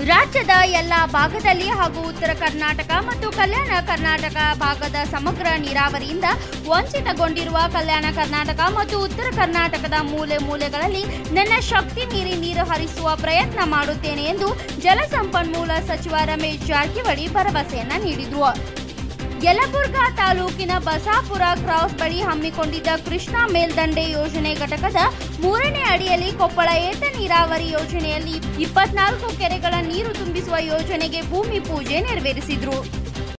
ರಾಜ್ಯದ ಎಲ್ಲ ಭಾಗದಲ್ಲಿ ಹಾಗೂ ಉತ್ತರ ಕರ್ನಾಟಕ ಮತ್ತು ಕಲ್ಯಾಣ ಕರ್ನಾಟಕ ಭಾಗದ ಸಮಗ್ರ ನೀರಾವರಿಯಿಂದ ವಂಚಿತಗೊಂಡಿರುವ ಕಲ್ಯಾಣ ಕರ್ನಾಟಕ ಮತ್ತು ಉತ್ತರ ಕರ್ನಾಟಕದ ಮೂಲೆ ಮೂಲೆಗಳಲ್ಲಿ ನನ್ನ ಶಕ್ತಿ ಮೀರಿ ನೀರು ಹರಿಸುವ ಪ್ರಯತ್ನ ಮಾಡುತ್ತೇನೆ ಎಂದು ಜಲಸಂಪನ್ಮೂಲ ಸಚಿವ ರಮೇಶ್ ಜಾರಕಿಹೊಳಿ ಭರವಸೆಯನ್ನ ನೀಡಿದರು ಯಲಬುರ್ಗಾ ತಾಲೂಕಿನ ಬಸಾಪುರ ಕ್ರಾಸ್ ಬಳಿ ಹಮ್ಮಿಕೊಂಡಿದ್ದ ಕೃಷ್ಣಾ ಮೇಲ್ದಂಡೆ ಯೋಜನೆ ಘಟಕದ ಮೂರನೇ ಅಡಿಯಲ್ಲಿ ಕೊಪ್ಪಳ ಏತ ನೀರಾವರಿ ಯೋಜನೆಯಲ್ಲಿ ಇಪ್ಪತ್ನಾಲ್ಕು ಕೆರೆಗಳ ನೀರು ತುಂಬಿಸುವ ಯೋಜನೆಗೆ ಭೂಮಿ ಪೂಜೆ ನೆರವೇರಿಸಿದ್ರು